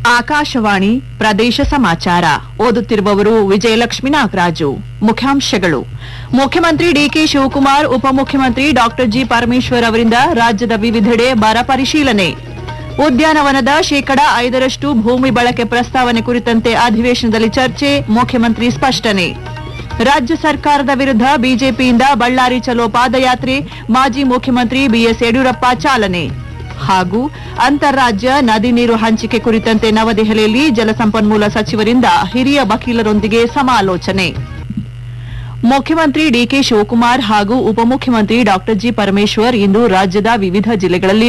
ಆಕಾಶವಾಣಿ ಪ್ರದೇಶ ಸಮಾಚಾರ ಓದುತ್ತಿರುವವರು ವಿಜಯಲಕ್ಷ್ಮಿ ನಾಗರಾಜು ಮುಖ್ಯಾಂಶಗಳು ಮುಖ್ಯಮಂತ್ರಿ ಡಿಕೆ ಶಿವಕುಮಾರ್ ಉಪಮುಖ್ಯಮಂತ್ರಿ ಡಾಕ್ಟರ್ ಜಿ ಪರಮೇಶ್ವರ್ ಅವರಿಂದ ರಾಜ್ಯದ ವಿವಿಧೆಡೆ ಬರ ಪರಿಶೀಲನೆ ಉದ್ಯಾನವನದ ಶೇಕಡ ಐದರಷ್ಟು ಭೂಮಿ ಬಳಕೆ ಪ್ರಸ್ತಾವನೆ ಕುರಿತಂತೆ ಅಧಿವೇಶನದಲ್ಲಿ ಚರ್ಚೆ ಮುಖ್ಯಮಂತ್ರಿ ಸ್ಪಷ್ಟನೆ ರಾಜ್ಯ ಸರ್ಕಾರದ ವಿರುದ್ಧ ಬಿಜೆಪಿಯಿಂದ ಬಳ್ಳಾರಿ ಚಲೋ ಪಾದಯಾತ್ರೆ ಮಾಜಿ ಮುಖ್ಯಮಂತ್ರಿ ಬಿಎಸ್ ಯಡಿಯೂರಪ್ಪ ಚಾಲನೆ ಹಾಗೂ ಅಂತಾರಾಜ್ಯ ನದಿ ನೀರು ಹಂಚಿಕೆ ಕುರಿತಂತೆ ನವದೆಹಲಿಯಲ್ಲಿ ಜಲಸಂಪನ್ಮೂಲ ಸಚಿವರಿಂದ ಹಿರಿಯ ವಕೀಲರೊಂದಿಗೆ ಸಮಾಲೋಚನೆ ಮುಖ್ಯಮಂತ್ರಿ ಡಿಕೆ ಶಿವಕುಮಾರ್ ಹಾಗೂ ಉಪಮುಖ್ಯಮಂತ್ರಿ ಡಾಕ್ಟರ್ ಜಿ ಪರಮೇಶ್ವರ್ ಇಂದು ರಾಜ್ಯದ ವಿವಿಧ ಜಿಲ್ಲೆಗಳಲ್ಲಿ